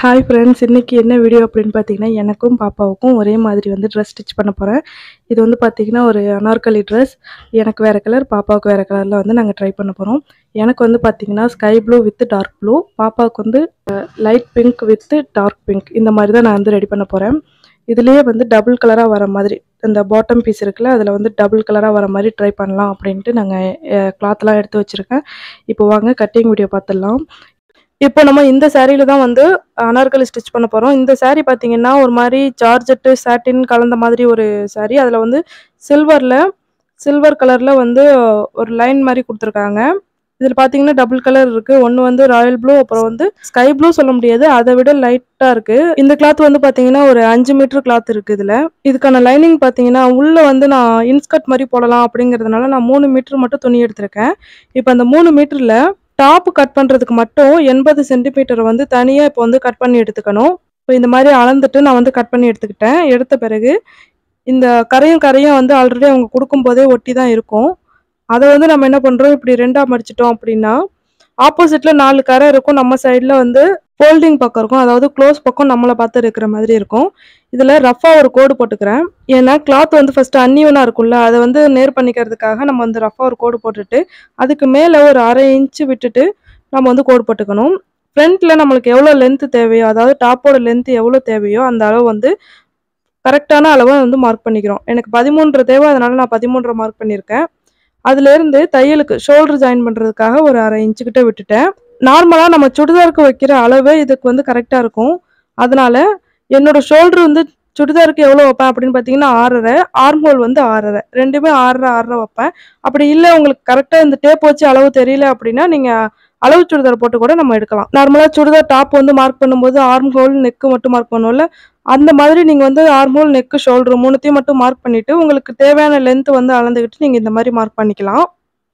hi friends இன்றைக்கி என்ன video அப்படின்னு பார்த்தீங்கன்னா எனக்கும் பாப்பாவுக்கும் ஒரே மாதிரி வந்து ட்ரெஸ் ஸ்டிச் பண்ண போகிறேன் இது வந்து பார்த்தீங்கன்னா ஒரு அனார்கலி ட்ரெஸ் எனக்கு வேறு கலர் பாப்பாவுக்கு வேறு கலரில் வந்து நாங்கள் ட்ரை பண்ண போகிறோம் எனக்கு வந்து பார்த்தீங்கன்னா sky blue with dark blue பாப்பாவுக்கு வந்து light pink with dark pink இந்த மாதிரி தான் நான் வந்து ரெடி பண்ண போகிறேன் இதுலேயே வந்து டபுள் கலராக வர மாதிரி இந்த பாட்டம் பீஸ் இருக்குல்ல அதில் வந்து டபுள் கலராக வர மாதிரி ட்ரை பண்ணலாம் அப்படின்ட்டு நாங்கள் கிளாத்லாம் எடுத்து வச்சுருக்கேன் இப்போ வாங்க கட்டிங் வீடியோ பார்த்துடலாம் இப்போ நம்ம இந்த சாரியில தான் வந்து அனார்கலி ஸ்டிச் பண்ண போகிறோம் இந்த saree பார்த்தீங்கன்னா ஒரு மாதிரி ஜார்ஜெட்டு சாட்டின் கலந்த மாதிரி ஒரு saree அதில் வந்து சில்வரில் சில்வர் கலரில் வந்து ஒரு லைன் மாதிரி கொடுத்துருக்காங்க இதில் பார்த்தீங்கன்னா டபுள் கலர் இருக்குது ஒன்று வந்து ராயல் ப்ளூ அப்புறம் வந்து ஸ்கை ப்ளூ சொல்ல முடியாது அதை விட லைட்டாக இருக்குது இந்த கிளாத் வந்து பார்த்தீங்கன்னா ஒரு அஞ்சு மீட்டர் கிளாத் இருக்குது இதில் இதுக்கான லைனிங் பார்த்தீங்கன்னா உள்ளே வந்து நான் இன்ஸ்கர்ட் மாதிரி போடலாம் அப்படிங்கிறதுனால நான் மூணு மீட்டர் மட்டும் துணி எடுத்திருக்கேன் இப்போ அந்த மூணு மீட்டரில் டாப் கட் பண்ணுறதுக்கு மட்டும் எண்பது சென்டிமீட்டர் வந்து தனியாக இப்போ வந்து கட் பண்ணி எடுத்துக்கணும் இப்போ இந்த மாதிரி அளந்துட்டு நான் வந்து கட் பண்ணி எடுத்துக்கிட்டேன் எடுத்த பிறகு இந்த கரையும் கரையும் வந்து ஆல்ரெடி அவங்க கொடுக்கும்போதே ஒட்டி தான் இருக்கும் அதை வந்து நம்ம என்ன பண்ணுறோம் இப்படி ரெண்டாக மடிச்சிட்டோம் அப்படின்னா ஆப்போசிட்டில் நாலு கரை இருக்கும் நம்ம சைடில் வந்து ஃபோல்டிங் பக்கம் இருக்கும் அதாவது க்ளோஸ் பக்கம் நம்மளை பார்த்து இருக்கிற மாதிரி இருக்கும் இதில் ரஃபாக ஒரு கோடு போட்டுக்கிறேன் ஏன்னா கிளாத் வந்து ஃபஸ்ட்டு அன்னியூனாக இருக்கும்ல அதை வந்து நேர் பண்ணிக்கிறதுக்காக நம்ம வந்து ரஃபாக ஒரு கோடு போட்டுட்டு அதுக்கு மேலே ஒரு அரை இன்ச்சு விட்டுட்டு நம்ம வந்து கோடு போட்டுக்கணும் ஃப்ரண்ட்டில் நம்மளுக்கு எவ்வளோ லென்த்து தேவையோ அதாவது டாப்போட லென்த்து எவ்வளோ தேவையோ அந்த அளவு வந்து கரெக்டான அளவை வந்து மார்க் பண்ணிக்கிறோம் எனக்கு பதிமூன்று தேவை அதனால நான் பதிமூன்றரை மார்க் பண்ணியிருக்கேன் அதுலேருந்து தையலுக்கு ஷோல்டர் ஜாயின் பண்ணுறதுக்காக ஒரு அரை இன்ச்சு கிட்ட விட்டுட்டேன் நார்மலாக நம்ம சுடிதாருக்கு வைக்கிற அளவு இதுக்கு வந்து கரெக்டாக இருக்கும் அதனால என்னோட ஷோல்டர் வந்து சுடிதாருக்கு எவ்வளோ வைப்பேன் அப்படின்னு பார்த்தீங்கன்னா ஆறரை ஆர்ம் ஹோல் வந்து ஆறரை ரெண்டுமே ஆறரை ஆறரை வைப்பேன் அப்படி இல்லை உங்களுக்கு கரெக்டாக இந்த டேப் வச்சு அளவு தெரியல அப்படின்னா நீங்கள் அளவு சுடிதார் போட்டு கூட நம்ம எடுக்கலாம் நார்மலாக சுடிதார் டாப் வந்து மார்க் பண்ணும்போது ஆர்ம் ஹோல் நெக்கு மட்டும் மார்க் பண்ணுவோம்ல அந்த மாதிரி நீங்கள் வந்து ஆர்ம் ஹோல் நெக்கு ஷோல்டர் மூணுத்தையும் மட்டும் மார்க் பண்ணிவிட்டு உங்களுக்கு தேவையான லென்த் வந்து அளந்துக்கிட்டு நீங்கள் இந்த மாதிரி மார்க் பண்ணிக்கலாம்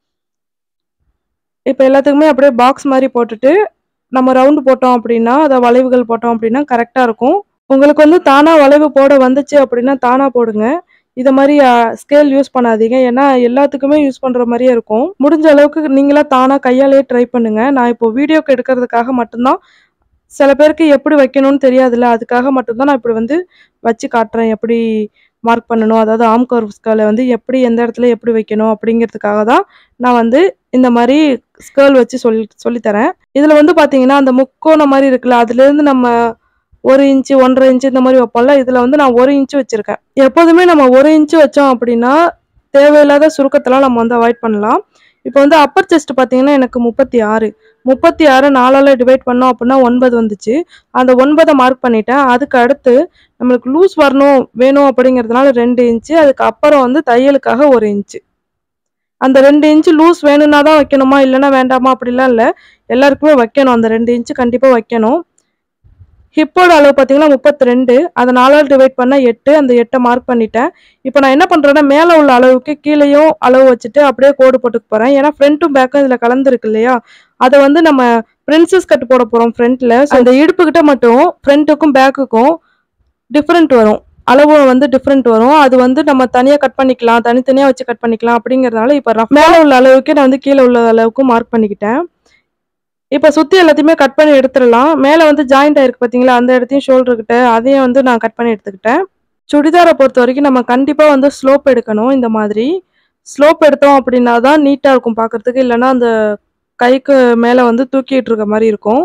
இப்போ எல்லாத்துக்குமே அப்படியே பாக்ஸ் மாதிரி போட்டுட்டு நம்ம ரவுண்டு போட்டோம் அப்படின்னா அதை வளைவுகள் போட்டோம் அப்படின்னா கரெக்டாக இருக்கும் உங்களுக்கு வந்து தானாக வளைவு போட வந்துச்சு அப்படின்னா தானாக போடுங்க இதை மாதிரி ஸ்கேல் யூஸ் பண்ணாதீங்க ஏன்னா எல்லாத்துக்குமே யூஸ் பண்ணுற மாதிரியே இருக்கும் முடிஞ்ச அளவுக்கு நீங்களா தானாக கையாலேயே ட்ரை பண்ணுங்க நான் இப்போ வீடியோக்கு எடுக்கிறதுக்காக மட்டும்தான் சில பேருக்கு எப்படி வைக்கணும்னு தெரியாதுல்ல அதுக்காக மட்டும்தான் நான் இப்படி வந்து வச்சு காட்டுறேன் எப்படி மார்க் பண்ணணும் அதாவது ஆம் கர்வ்ஸ்களை வந்து எப்படி எந்த இடத்துல எப்படி வைக்கணும் அப்படிங்கிறதுக்காக தான் நான் வந்து இந்த மாதிரி ஸ்கேல் வச்சு சொல்லி சொல்லித்தரேன் இதில் வந்து பார்த்தீங்கன்னா அந்த முக்கோணம் மாதிரி இருக்குல்ல அதுலேருந்து நம்ம ஒரு இன்ச்சு ஒன்றரை இன்ச்சு இந்த மாதிரி வைப்போம்ல இதில் வந்து நான் ஒரு இன்ச்சு வச்சுருக்கேன் எப்போதுமே நம்ம ஒரு இன்ச்சு வச்சோம் அப்படின்னா தேவையில்லாத சுருக்கத்தெல்லாம் நம்ம வந்து அவாய்ட் பண்ணலாம் இப்போ வந்து அப்பர் செஸ்ட் பார்த்தீங்கன்னா எனக்கு முப்பத்தி ஆறு முப்பத்தி ஆறு நாலால் டிவைட் பண்ணோம் அப்படின்னா ஒன்பது வந்துச்சு அந்த ஒன்பதை மார்க் பண்ணிட்டேன் அதுக்கு அடுத்து நம்மளுக்கு லூஸ் வரணும் வேணும் அப்படிங்கிறதுனால ரெண்டு இன்ச்சு அதுக்கு அப்புறம் வந்து தையலுக்காக ஒரு இன்ச்சு அந்த ரெண்டு இன்ச்சு லூஸ் வேணும்னா தான் வைக்கணுமா இல்லைன்னா வேண்டாமா அப்படிலாம் இல்லை எல்லாருக்குமே வைக்கணும் அந்த ரெண்டு இன்ச்சு கண்டிப்பாக வைக்கணும் ஹிப்போட அளவு பார்த்தீங்கன்னா முப்பத்தி ரெண்டு அதை நாலால் டிவைட் பண்ணால் எட்டு அந்த எட்டை மார்க் பண்ணிட்டேன் இப்போ நான் என்ன பண்ணுறேன்னா மேலே உள்ள அளவுக்கு கீழேயும் அளவு வச்சுட்டு அப்படியே கோடு போட்டுக்க போகிறேன் ஏன்னா ஃப்ரண்ட்டும் பேக்கும் இதில் கலந்துருக்கு இல்லையா அதை வந்து நம்ம பிரின்சஸ் கட் போட போகிறோம் ஃப்ரண்ட்டில் அந்த இடுப்புக்கிட்ட மட்டும் ஃப்ரண்ட்டுக்கும் பேக்குக்கும் டிஃப்ரெண்ட் வரும் அளவு வந்து டிஃப்ரெண்ட் வரும் அது வந்து நம்ம தனியாக கட் பண்ணிக்கலாம் தனித்தனியாக வச்சு கட் பண்ணிக்கலாம் அப்படிங்கிறதுனால இப்போ ரஃப் மேலே உள்ள அளவுக்கே நான் வந்து கீழே உள்ள அளவுக்கு மார்க் பண்ணிக்கிட்டேன் இப்போ சுற்றி எல்லாத்தையுமே கட் பண்ணி எடுத்துடலாம் மேலே வந்து ஜாயிண்ட் ஆயிருக்கு பார்த்தீங்களா அந்த இடத்தையும் ஷோல்டர் கிட்ட அதையும் வந்து நான் கட் பண்ணி எடுத்துக்கிட்டேன் சுடிதாரை பொறுத்த வரைக்கும் நம்ம கண்டிப்பாக வந்து ஸ்லோப் எடுக்கணும் இந்த மாதிரி ஸ்லோப் எடுத்தோம் அப்படின்னா தான் நீட்டாக இருக்கும் பார்க்கறதுக்கு இல்லைன்னா அந்த கைக்கு மேலே வந்து தூக்கிட்டு இருக்க மாதிரி இருக்கும்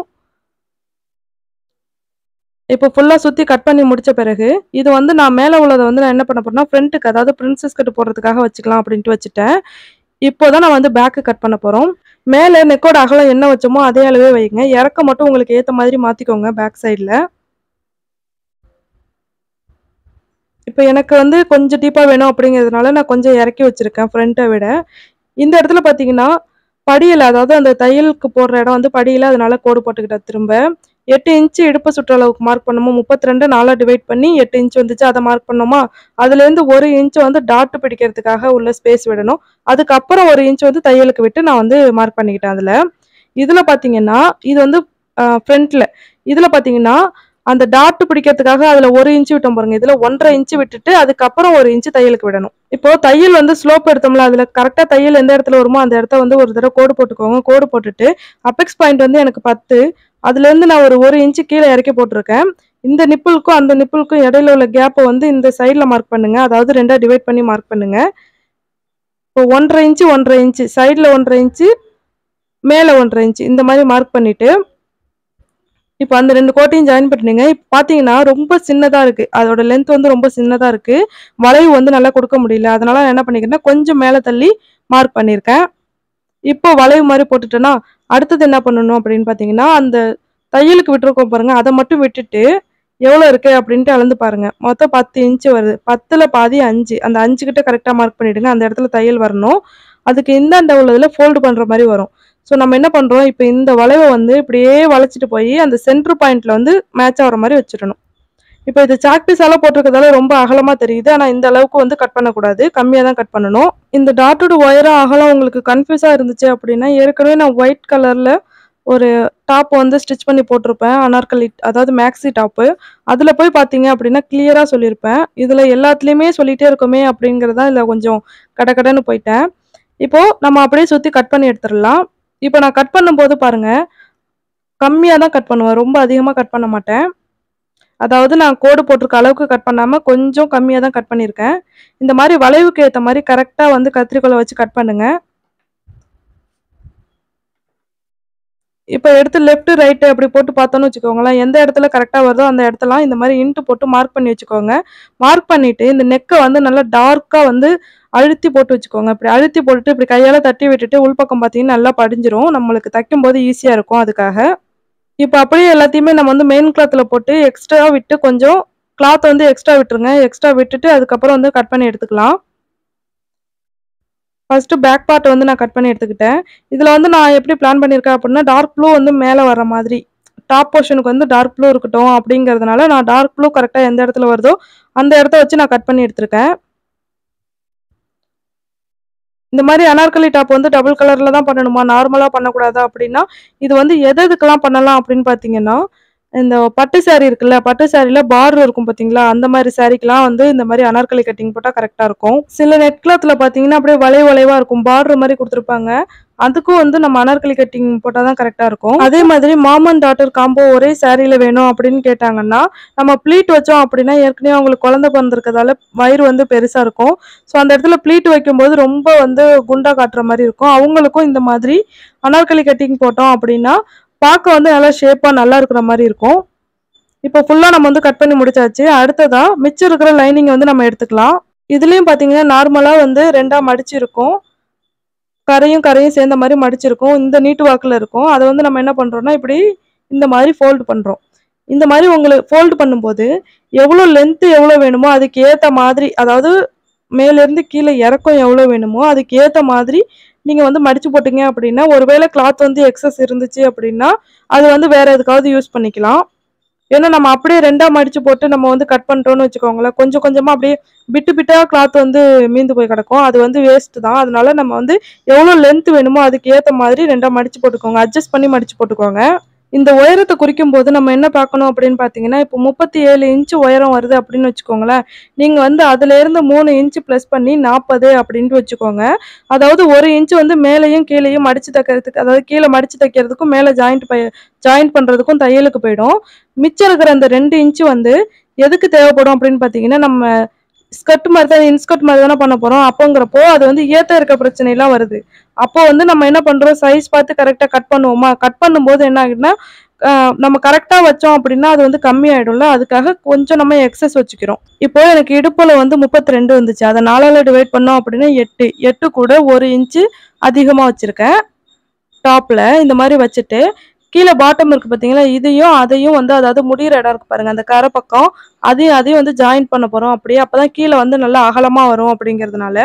இப்போ ஃபுல்லாக சுற்றி கட் பண்ணி முடிச்ச பிறகு இது வந்து நான் மேலே உள்ளதை வந்து நான் என்ன பண்ண போறேன்னா ஃப்ரண்ட்டுக்கு அதாவது பிரின்சஸ் கட் போடுறதுக்காக வச்சுக்கலாம் அப்படின்ட்டு வச்சுட்டேன் இப்போ தான் நான் வந்து பேக்கு கட் பண்ண போகிறோம் மேலே நெக்கோட அகலம் என்ன வச்சோமோ அதே அளவே வைங்க இறக்க மட்டும் உங்களுக்கு ஏற்ற மாதிரி மாற்றிக்கோங்க பேக் சைடில் இப்போ எனக்கு வந்து கொஞ்சம் டீப்பாக வேணும் அப்படிங்கிறதுனால நான் கொஞ்சம் இறக்கி வச்சுருக்கேன் ஃப்ரண்ட்டை விட இந்த இடத்துல பார்த்தீங்கன்னா படியில் அதாவது அந்த தையலுக்கு போடுற இடம் வந்து படியில் அதனால கோடு போட்டுக்கிட்டேன் திரும்ப எட்டு இன்ச்சு இடுப்பு சுற்றளவுக்கு மார்க் பண்ணோமா முப்பத்தி ரெண்டு நாலாக டிவைட் பண்ணி எட்டு இன்ச் வந்துச்சு அதை மார்க் பண்ணோமா அதுலேருந்து ஒரு இன்ச் வந்து டாட் பிடிக்கிறதுக்காக உள்ள ஸ்பேஸ் விடணும் அதுக்கப்புறம் ஒரு இன்ச் வந்து தையலுக்கு விட்டு நான் வந்து மார்க் பண்ணிக்கிட்டேன் அதில் இதில் பார்த்தீங்கன்னா இது வந்து ஃப்ரண்ட்டில் இதில் பார்த்தீங்கன்னா அந்த டாட் பிடிக்கிறதுக்காக அதில் ஒரு இன்ச்சு விட்டோம் பாருங்க இதில் ஒன்றரை இன்ச்சு விட்டுட்டு அதுக்கப்புறம் ஒரு இன்ச்சு தையலுக்கு விடணும் இப்போ தையல் வந்து ஸ்லோப் எடுத்தோம்ல அதில் கரெக்டாக தையல் எந்த இடத்துல வருமோ அந்த இடத்த வந்து ஒரு தடவை கோடு போட்டுக்கோங்க கோடு போட்டுட்டு அபெக்ஸ் பாயிண்ட் வந்து எனக்கு பத்து அதுலேருந்து நான் ஒரு ஒரு இன்ச்சு கீழே இறக்கி போட்டிருக்கேன் இந்த நிப்பிளுக்கும் அந்த நிப்பிளுக்கும் இடையில உள்ள கேப்பை வந்து இந்த சைடில் மார்க் பண்ணுங்க அதாவது ரெண்டாக டிவைட் பண்ணி மார்க் பண்ணுங்க இப்போ ஒன்றரை இன்ச்சு ஒன்றரை இன்ச்சு சைடில் ஒன்றரை இன்ச்சு மேலே ஒன்றரை இன்ச்சு இந்த மாதிரி மார்க் பண்ணிட்டு இப்போ அந்த ரெண்டு கோட்டையும் ஜாயின் பண்ணிடுங்க இப்போ பார்த்தீங்கன்னா ரொம்ப சின்னதாக இருக்குது அதோட லென்த் வந்து ரொம்ப சின்னதாக இருக்குது வளைவு வந்து நல்லா கொடுக்க முடியல அதனால நான் என்ன பண்ணிக்கிறேன்னா கொஞ்சம் மேலே தள்ளி மார்க் பண்ணியிருக்கேன் இப்போ வளைவு மாதிரி போட்டுட்டேன்னா அடுத்தது என்ன பண்ணணும் அப்படின்னு பார்த்தீங்கன்னா அந்த தையலுக்கு விட்டுருக்கோம் பாருங்க அதை மட்டும் விட்டுட்டு எவ்வளோ இருக்கு அப்படின்ட்டு அளந்து பாருங்க மொத்தம் பத்து இன்ச்சு வருது பத்தில் பாதி அஞ்சு அந்த அஞ்சு கிட்ட கரெக்டாக மார்க் பண்ணிடுங்க அந்த இடத்துல தையல் வரணும் அதுக்கு இந்தாண்ட உள்ளதில் ஃபோல்டு பண்ணுற மாதிரி வரும் ஸோ நம்ம என்ன பண்ணுறோம் இப்போ இந்த வளைவை வந்து இப்படியே வளைச்சிட்டு போய் அந்த சென்டர் பாயிண்ட்ல வந்து மேட்ச் ஆகிற மாதிரி வச்சிடணும் இப்போ இது சாக்பீஸால போட்டிருக்கதால ரொம்ப அகலமாக தெரியுது ஆனால் இந்த அளவுக்கு வந்து கட் பண்ணக்கூடாது கம்மியாக தான் கட் பண்ணணும் இந்த டாட்டோட ஒயரும் அகலம் உங்களுக்கு கன்ஃபியூஸாக இருந்துச்சு அப்படின்னா ஏற்கனவே நான் ஒயிட் கலரில் ஒரு டாப் வந்து ஸ்டிச் பண்ணி போட்டிருப்பேன் அனார்கலி அதாவது மேக்ஸி டாப்பு அதில் போய் பார்த்தீங்க அப்படின்னா கிளியராக சொல்லியிருப்பேன் இதில் எல்லாத்துலேயுமே சொல்லிகிட்டே இருக்கோமே அப்படிங்கிறதா இதில் கொஞ்சம் கடகடன்னு போயிட்டேன் இப்போது நம்ம அப்படியே சுற்றி கட் பண்ணி எடுத்துடலாம் இப்போ நான் கட் பண்ணும்போது பாருங்கள் கம்மியாக தான் கட் பண்ணுவேன் ரொம்ப அதிகமாக கட் பண்ண மாட்டேன் அதாவது நான் கோடு போட்டிருக்க அளவுக்கு கட் பண்ணாமல் கொஞ்சம் கம்மியாக தான் கட் பண்ணியிருக்கேன் இந்த மாதிரி வளைவுக்கு ஏற்ற மாதிரி கரெக்டாக வந்து கத்திரிக்கோலை வச்சு கட் பண்ணுங்க இப்போ எடுத்து லெஃப்ட் ரைட்டு அப்படி போட்டு பார்த்தோன்னு வச்சுக்கோங்களேன் எந்த இடத்துல கரெக்டாக வருதோ அந்த இடத்தெல்லாம் இந்த மாதிரி இன்ட்டு போட்டு மார்க் பண்ணி வச்சுக்கோங்க மார்க் பண்ணிவிட்டு இந்த நெக்கை வந்து நல்லா டார்க்காக வந்து அழுத்தி போட்டு வச்சுக்கோங்க இப்படி அழுத்தி போட்டுட்டு இப்படி கையால் தட்டி விட்டுட்டு உள்பக்கம் பார்த்தீங்கன்னா நல்லா படிஞ்சிரும் நம்மளுக்கு தைக்கும்போது ஈஸியாக இருக்கும் அதுக்காக இப்போ அப்படியே எல்லாத்தையுமே நம்ம வந்து மெயின் கிளாத்தில் போட்டு எக்ஸ்ட்ரா விட்டு கொஞ்சம் கிளாத் வந்து எக்ஸ்ட்ரா விட்டுருங்க எக்ஸ்ட்ரா விட்டுட்டு அதுக்கப்புறம் வந்து கட் பண்ணி எடுத்துக்கலாம் ஃபர்ஸ்ட் பேக் பார்ட் வந்து நான் கட் பண்ணி எடுத்துக்கிட்டேன் இதில் வந்து நான் எப்படி பிளான் பண்ணியிருக்கேன் அப்படின்னா டார்க் ப்ளூ வந்து மேலே வர மாதிரி டாப் போர்ஷனுக்கு வந்து டார்க் ப்ளூ இருக்கட்டும் அப்படிங்கிறதுனால நான் டார்க் ப்ளூ கரெக்டாக எந்த இடத்துல வருதோ அந்த இடத்த வச்சு நான் கட் பண்ணி எடுத்திருக்கேன் இந்த மாதிரி அனார்கலி டாப் வந்து டபுள் கலரில் தான் பண்ணணுமா நார்மலாக பண்ணக்கூடாதா அப்படின்னா இது வந்து எது எதுக்கெல்லாம் பண்ணலாம் அப்படின்னு பார்த்தீங்கன்னா இந்த பட்டு saree இருக்குல்ல பட்டு சாரியில் பார்டர் இருக்கும் பார்த்தீங்களா அந்த மாதிரி சாரிக்கெலாம் வந்து இந்த மாதிரி அனார்கலி கட்டிங் போட்டால் கரெக்டாக இருக்கும் சில நெட் கிளாத்தில் பார்த்தீங்கன்னா அப்படியே வளைவு வளைவாக இருக்கும் பார்டர் மாதிரி கொடுத்துருப்பாங்க அதுக்கும் வந்து நம்ம அனார்கலி கட்டிங் போட்டால் தான் கரெக்டாக இருக்கும் அதே மாதிரி மாமன் டாட்டர் காம்போ ஒரே சாரியில் வேணும் அப்படின்னு கேட்டாங்கன்னா நம்ம ப்ளீட் வச்சோம் அப்படின்னா ஏற்கனவே அவங்களுக்கு குழந்தை பிறந்திருக்கிறதால வயிறு வந்து பெருசாக இருக்கும் ஸோ அந்த இடத்துல ப்ளீட் வைக்கும்போது ரொம்ப வந்து குண்டா காட்டுற மாதிரி இருக்கும் அவங்களுக்கும் இந்த மாதிரி அனார்கலி கட்டிங் போட்டோம் அப்படின்னா பார்க்க வந்து நல்லா ஷேப்பாக நல்லா இருக்கிற மாதிரி இருக்கும் இப்போ ஃபுல்லாக நம்ம வந்து கட் பண்ணி முடிச்சாச்சு அடுத்ததா மிச்சம் இருக்கிற லைனிங் வந்து நம்ம எடுத்துக்கலாம் இதுலேயும் பார்த்தீங்கன்னா நார்மலாக வந்து ரெண்டாக மடிச்சிருக்கும் கரையும் கரையும் சேர்ந்த மாதிரி மடிச்சிருக்கும் இந்த நீட்டு வாக்கில் இருக்கும் அதை வந்து நம்ம என்ன பண்ணுறோம்னா இப்படி இந்த மாதிரி ஃபோல்டு பண்ணுறோம் இந்த மாதிரி உங்களுக்கு ஃபோல்டு பண்ணும்போது எவ்வளோ லென்த்து எவ்வளோ வேணுமோ அதுக்கு ஏற்ற மாதிரி அதாவது மேலேருந்து கீழே இறக்கம் எவ்வளோ வேணுமோ அதுக்கு ஏற்ற மாதிரி நீங்கள் வந்து மடிச்சு போட்டீங்க அப்படின்னா ஒருவேளை கிளாத் வந்து எக்ஸஸ் இருந்துச்சு அப்படின்னா அது வந்து வேற எதுக்காவது யூஸ் பண்ணிக்கலாம் ஏன்னா நம்ம அப்படியே ரெண்டா மடிச்சு போட்டு நம்ம வந்து கட் பண்றோம்னு வச்சுக்கோங்களேன் கொஞ்சம் கொஞ்சமா அப்படியே பிட்டு பிட்டா கிளாத் வந்து மீந்து போய் கிடக்கும் அது வந்து வேஸ்ட் தான் அதனால நம்ம வந்து எவ்வளோ லென்த் வேணுமோ அதுக்கு ஏற்ற மாதிரி ரெண்டா மடிச்சு போட்டுக்கோங்க அட்ஜஸ்ட் பண்ணி மடிச்சு போட்டுக்கோங்க இந்த உயரத்தை குறிக்கும் போது நம்ம என்ன பார்க்கணும் அப்படின்னு பார்த்தீங்கன்னா இப்போ முப்பத்தி ஏழு இன்ச்சு உயரம் வருது அப்படின்னு வச்சுக்கோங்களேன் நீங்கள் வந்து அதுல இருந்து மூணு இன்ச்சு ப்ளஸ் பண்ணி நாற்பது அப்படின்ட்டு வச்சுக்கோங்க அதாவது ஒரு இன்ச்சு வந்து மேலேயும் கீழேயும் மடிச்சு தைக்கிறதுக்கு அதாவது கீழே மடிச்சு தைக்கிறதுக்கும் மேலே ஜாயிண்ட் ப ஜாயிண்ட் பண்ணுறதுக்கும் தையலுக்கு போயிடும் மிச்சம் இருக்கிற அந்த ரெண்டு இன்ச்சு வந்து எதுக்கு தேவைப்படும் அப்படின்னு பார்த்தீங்கன்னா நம்ம ஸ்கர்ட் மாதிரி தான் இன்ஸ்கர்ட் மாதிரி தானே பண்ண போகிறோம் அப்போங்கிறப்போ அது வந்து ஏத்த இருக்க பிரச்சனைலாம் வருது அப்போ வந்து நம்ம என்ன பண்ணுறோம் சைஸ் பார்த்து கரெக்டாக கட் பண்ணுவோமா கட் பண்ணும்போது என்ன ஆகுதுன்னா ஆஹ் நம்ம கரெக்டாக வச்சோம் அப்படின்னா அது வந்து கம்மியாயிடும்ல அதுக்காக கொஞ்சம் நம்ம எக்ஸஸ் வச்சுக்கிறோம் இப்போ எனக்கு இடுப்புல வந்து முப்பத்தி ரெண்டு வந்துச்சு அதை நாலால டிவைட் பண்ணோம் அப்படின்னா எட்டு எட்டு கூட ஒரு இன்ச்சு அதிகமாக வச்சுருக்கேன் டாப்பில் இந்த மாதிரி வச்சுட்டு கீழே பாட்டம் இருக்கு பார்த்தீங்களா இதையும் அதையும் வந்து அதாவது முடிகிற இடம் இருக்கு பாருங்க அந்த கரை பக்கம் அதையும் அதையும் வந்து ஜாயின் பண்ண போகிறோம் அப்படியே அப்போ தான் கீழே வந்து நல்லா அகலமாக வரும் அப்படிங்கிறதுனால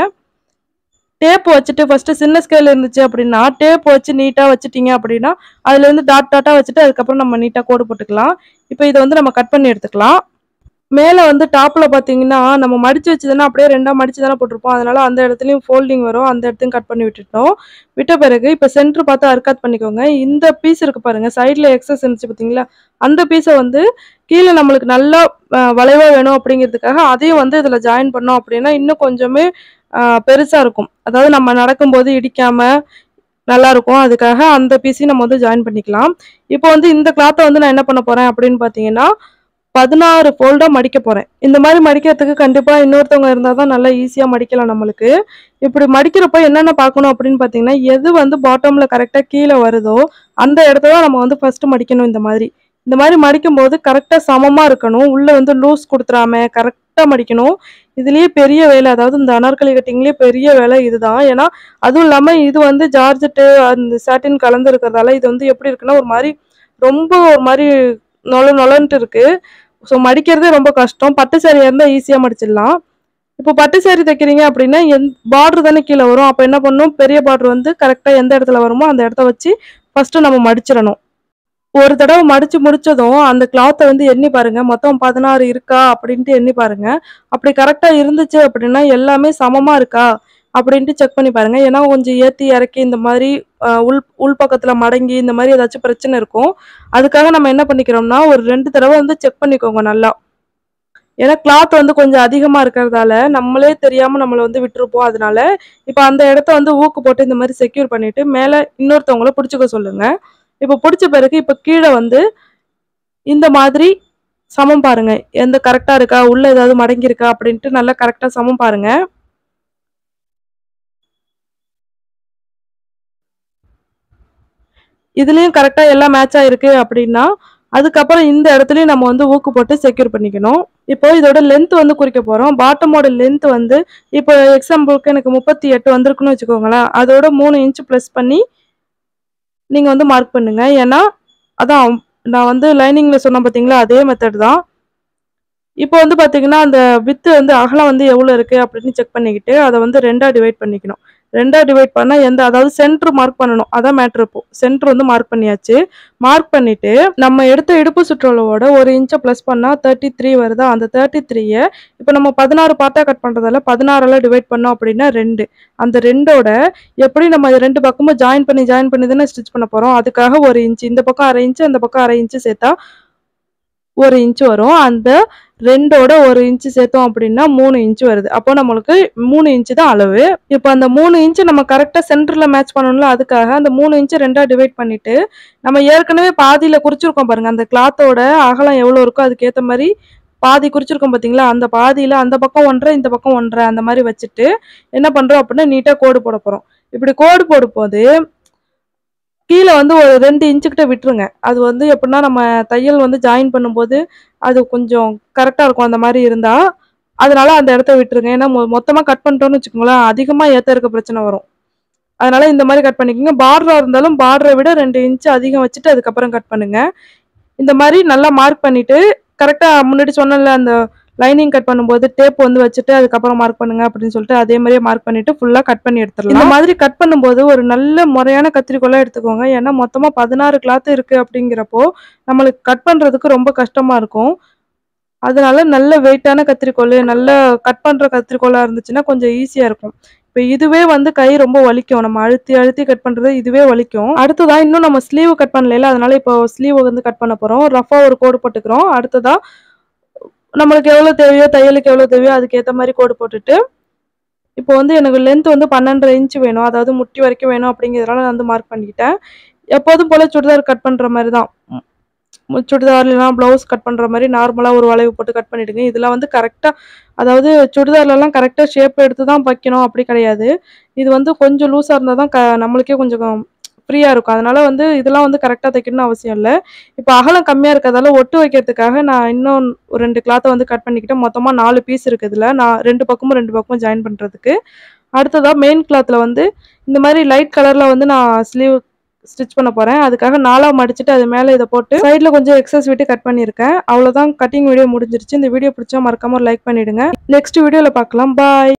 டேப் வச்சுட்டு ஃபர்ஸ்ட் சின்ன ஸ்கேல் இருந்துச்சு அப்படின்னா டேப் வச்சு நீட்டாக வச்சுட்டீங்க அப்படின்னா அதுல இருந்து டாட் டாட்டாக வச்சுட்டு அதுக்கப்புறம் நம்ம நீட்டாக கோடு போட்டுக்கலாம் இப்போ இதை வந்து நம்ம கட் பண்ணி எடுத்துக்கலாம் மேலே வந்து டாப்பில் பார்த்தீங்கன்னா நம்ம மடிச்சு வச்சதுன்னா அப்படியே ரெண்டாக மடிச்சு தானே போட்டிருப்போம் அதனால அந்த இடத்துலையும் ஃபோல்டிங் வரும் அந்த இடத்தையும் கட் பண்ணி விட்டுட்டோம் விட்ட பிறகு இப்போ சென்டர் பார்த்து அர்க்காத் பண்ணிக்கோங்க இந்த பீஸ் இருக்கு பாருங்க சைடில் எக்ஸஸ் இருந்துச்சு பார்த்தீங்களா அந்த பீஸை வந்து கீழே நம்மளுக்கு நல்லா அஹ், வளைவா வேணும் அப்படிங்கிறதுக்காக அதையும் வந்து இதில் ஜாயின் பண்ணோம் அப்படின்னா இன்னும் கொஞ்சமே பெருசாக இருக்கும் அதாவது நம்ம நடக்கும்போது இடிக்காம நல்லா இருக்கும் அதுக்காக அந்த பீஸையும் நம்ம வந்து ஜாயின் பண்ணிக்கலாம் இப்போ வந்து இந்த கிளாத்தை வந்து நான் என்ன பண்ண போறேன் அப்படின்னு பார்த்தீங்கன்னா பதினாறு ஃபோல்டாக மடிக்க போகிறேன் இந்த மாதிரி மடிக்கிறதுக்கு கண்டிப்பாக இன்னொருத்தவங்க இருந்தால் தான் நல்லா ஈஸியாக மடிக்கலாம் நம்மளுக்கு இப்படி மடிக்கிறப்ப என்னென்ன பார்க்கணும் அப்படின்னு பார்த்தீங்கன்னா எது வந்து பாட்டமில் கரெக்டாக கீழே வருதோ அந்த இடத்த தான் நம்ம வந்து ஃபஸ்ட்டு மடிக்கணும் இந்த மாதிரி இந்த மாதிரி மடிக்கும்போது கரெக்டாக சமமாக இருக்கணும் உள்ளே வந்து லூஸ் கொடுத்துறாம கரெக்டாக மடிக்கணும் இதுலேயே பெரிய வேலை அதாவது இந்த அனார்கலி கட்டிங்லேயே பெரிய வேலை இதுதான் ஏன்னா அதுவும் இல்லாமல் இது வந்து ஜார்ஜெட்டு அந்த சாட்டின் கலந்து இருக்கிறதால இது வந்து எப்படி இருக்குன்னா ஒரு மாதிரி ரொம்ப ஒரு மாதிரி நொல நொலன்ட்டு இருக்கு ஸோ மடிக்கிறதே ரொம்ப கஷ்டம் பட்டு சாரியாக இருந்தால் ஈஸியாக மடிச்சிடலாம் இப்போ பட்டு சாரி தைக்கிறீங்க அப்படின்னா எந் பார்டர் தானே கீழே வரும் அப்போ என்ன பண்ணணும் பெரிய பார்டர் வந்து கரெக்டாக எந்த இடத்துல வருமோ அந்த இடத்த வச்சு ஃபஸ்ட்டு நம்ம மடிச்சிடணும் ஒரு தடவை மடிச்சு முடிச்சதும் அந்த கிளாத்தை வந்து எண்ணி பாருங்க மொத்தம் பதினாறு இருக்கா அப்படின்ட்டு எண்ணி பாருங்க அப்படி கரெக்டாக இருந்துச்சு அப்படின்னா எல்லாமே சமமா இருக்கா அப்படின்ட்டு செக் பண்ணி பாருங்க ஏன்னா கொஞ்சம் ஏற்றி இறக்கி இந்த மாதிரி அஹ், உள் உள் பக்கத்தில் மடங்கி இந்த மாதிரி ஏதாச்சும் பிரச்சனை இருக்கும் அதுக்காக நம்ம என்ன பண்ணிக்கிறோம்னா ஒரு ரெண்டு தடவை வந்து செக் பண்ணிக்கோங்க நல்லா ஏன்னா கிளாத் வந்து கொஞ்சம் அதிகமாக இருக்கிறதால நம்மளே தெரியாமல் நம்மளை வந்து விட்டுருப்போம் அதனால இப்போ அந்த இடத்த வந்து ஊக்கு போட்டு இந்த மாதிரி செக்யூர் பண்ணிட்டு மேலே இன்னொருத்தவங்கள பிடிச்சிக்க சொல்லுங்க இப்போ பிடிச்ச பிறகு இப்போ கீழே வந்து இந்த மாதிரி சமம் பாருங்க எந்த கரெக்டாக இருக்கா உள்ள ஏதாவது மடங்கி இருக்கா அப்படின்ட்டு நல்லா கரெக்டாக சமம் பாருங்க இதுலயும் கரெக்டா எல்லாம் மேட்ச் ஆயிருக்கு அப்படின்னா அதுக்கப்புறம் இந்த இடத்துலயும் நம்ம வந்து ஊக்கு போட்டு செக்யூர் பண்ணிக்கணும் இப்போ இதோட லென்த் வந்து குறிக்க போறோம் பாட்டமோட லென்த் வந்து இப்போ எக்ஸாம்பிளுக்கு எனக்கு முப்பத்தி எட்டு வந்திருக்குன்னு வச்சுக்கோங்களேன் அதோட மூணு இன்ச் ப்ளஸ் பண்ணி நீங்க வந்து மார்க் பண்ணுங்க ஏன்னா அதான் நான் வந்து லைனிங்ல சொன்னேன் பார்த்தீங்களா அதே மெத்தட் தான் இப்போ வந்து பார்த்தீங்கன்னா அந்த வித்து வந்து அகலம் வந்து எவ்வளோ இருக்கு அப்படின்னு செக் பண்ணிக்கிட்டு அதை வந்து ரெண்டா டிவைட் பண்ணிக்கணும் ரெண்டா டிவைட் பண்ணால் எந்த அதாவது சென்டர் மார்க் பண்ணணும் அதான் மேட்ரு இப்போ சென்டர் வந்து மார்க் பண்ணியாச்சு மார்க் பண்ணிட்டு நம்ம எடுத்த இடுப்பு சுற்றளவோட ஒரு இன்ச்சை ப்ளஸ் பண்ணால் தேர்ட்டி த்ரீ வருதா அந்த தேர்ட்டி த்ரீயை இப்போ நம்ம பதினாறு பார்ட்டாக கட் பண்ணுறதால பதினாறெல்லாம் டிவைட் பண்ணோம் அப்படின்னா ரெண்டு அந்த ரெண்டோட எப்படி நம்ம இது ரெண்டு பக்கமும் ஜாயின் பண்ணி ஜாயின் பண்ணி தானே ஸ்டிச் பண்ண போகிறோம் அதுக்காக ஒரு இன்ச் இந்த பக்கம் அரை இன்ச்சு அந்த பக்கம் அரை இன்ச்சு சேர்த்தா ஒரு இன்ச் வரும் அந்த ரெண்டோட ஒரு இன்ச் சேர்த்தோம் அப்படின்னா மூணு இன்ச் வருது அப்போ நம்மளுக்கு மூணு இன்ச் தான் அளவு இப்போ அந்த மூணு இன்ச் நம்ம கரெக்டாக சென்டரில் மேட்ச் பண்ணணும்ல அதுக்காக அந்த மூணு இன்ச் ரெண்டா டிவைட் பண்ணிட்டு நம்ம ஏற்கனவே பாதியில் குறிச்சிருக்கோம் பாருங்க அந்த கிளாத்தோட அகலம் எவ்வளோ இருக்கோ அதுக்கேற்ற மாதிரி பாதி குறிச்சிருக்கோம் பார்த்தீங்களா அந்த பாதியில் அந்த பக்கம் ஒன்றரை இந்த பக்கம் ஒன்றரை அந்த மாதிரி வச்சுட்டு என்ன பண்ணுறோம் அப்படின்னா நீட்டாக கோடு போட போகிறோம் இப்படி கோடு போடும் போது கீழே வந்து ஒரு ரெண்டு இன்ச்சுக்கிட்ட விட்டுருங்க அது வந்து எப்படின்னா நம்ம தையல் வந்து ஜாயின் பண்ணும்போது அது கொஞ்சம் கரெக்டாக இருக்கும் அந்த மாதிரி இருந்தால் அதனால அந்த இடத்த விட்டுருங்க ஏன்னா மொ மொத்தமாக கட் பண்ணிட்டோம்னு வச்சுக்கோங்களேன் அதிகமாக ஏற்ற இருக்க பிரச்சனை வரும் அதனால இந்த மாதிரி கட் பண்ணிக்கோங்க பார்டராக இருந்தாலும் பார்டரை விட ரெண்டு இன்ச்சு அதிகம் வச்சுட்டு அதுக்கப்புறம் கட் பண்ணுங்க இந்த மாதிரி நல்லா மார்க் பண்ணிட்டு கரெக்டாக முன்னாடி சொன்னல அந்த லைனிங் கட் பண்ணும்போது டேப் வந்து வச்சுட்டு அதுக்கப்புறம் மார்க் பண்ணுங்க அப்படின்னு சொல்லிட்டு அதே மாதிரியே மார்க் பண்ணிட்டு ஃபுல்லாக கட் பண்ணி எடுத்துடலாம் இந்த மாதிரி கட் பண்ணும்போது ஒரு நல்ல முறையான கத்திரிக்கோலாக எடுத்துக்கோங்க ஏன்னா மொத்தமாக பதினாறு கிளாத் இருக்கு அப்படிங்கிறப்போ நம்மளுக்கு கட் பண்ணுறதுக்கு ரொம்ப கஷ்டமா இருக்கும் அதனால நல்ல வெயிட்டான கத்திரிக்கோல் நல்ல கட் பண்ணுற கத்திரிக்கோலாக இருந்துச்சுன்னா கொஞ்சம் ஈஸியாக இருக்கும் இப்போ இதுவே வந்து கை ரொம்ப வலிக்கும் நம்ம அழுத்தி அழுத்தி கட் பண்ணுறது இதுவே வலிக்கும் அடுத்ததா இன்னும் நம்ம ஸ்லீவ் கட் பண்ணல அதனால இப்போ ஸ்லீவ் வந்து கட் பண்ண போகிறோம் ரஃபாக ஒரு கோடு போட்டுக்கிறோம் அடுத்ததா நம்மளுக்கு எவ்வளோ தேவையோ தையலுக்கு எவ்வளோ தேவையோ அதுக்கேற்ற மாதிரி கோடு போட்டுட்டு இப்போ வந்து எனக்கு லென்த் வந்து பன்னெண்டரை இன்ச் வேணும் அதாவது முட்டி வரைக்கும் வேணும் அப்படிங்கிறதுனால நான் வந்து மார்க் பண்ணிக்கிட்டேன் எப்போதும் போல் சுடிதார் கட் பண்ணுற மாதிரி தான் ம், சுடிதார் இல்லைனா ப்ளவுஸ் கட் பண்ணுற மாதிரி நார்மலாக ஒரு வளைவு போட்டு கட் பண்ணிவிடுங்க இதெல்லாம் வந்து கரெக்டாக அதாவது சுடிதார்லலாம் கரெக்டாக ஷேப் எடுத்து தான் வைக்கணும் அப்படி கிடையாது இது வந்து கொஞ்சம் லூஸாக இருந்தால் தான் க நம்மளுக்கே கொஞ்சம் ஃப்ரீயாக இருக்கும் அதனால வந்து இதெல்லாம் வந்து கரெக்டாக தைக்கணும்னு அவசியம் இல்லை இப்போ அகலம் கம்மியாக இருக்கிறதால ஒட்டு வைக்கிறதுக்காக நான் இன்னும் ஒரு ரெண்டு கிளாத்தை வந்து கட் பண்ணிக்கிட்டேன் மொத்தமாக நாலு பீஸ் இருக்குது இதில் நான் ரெண்டு பக்கமும் ரெண்டு பக்கமும் ஜாயின் பண்ணுறதுக்கு அடுத்ததாக மெயின் கிளாத்தில் வந்து இந்த மாதிரி லைட் கலரில் வந்து நான் ஸ்லீவ் ஸ்டிச் பண்ண போகிறேன் அதுக்காக நாலாக மடிச்சுட்டு அது மேலே இதை போட்டு சைடில் கொஞ்சம் எக்ஸஸ் விட்டு கட் பண்ணியிருக்கேன் அவ்வளோதான் கட்டிங் வீடியோ முடிஞ்சிருச்சு இந்த வீடியோ பிடிச்சா மறக்காம ஒரு லைக் பண்ணிவிடுங்க நெக்ஸ்ட் வீடியோவில் பார்க்கலாம் பாய்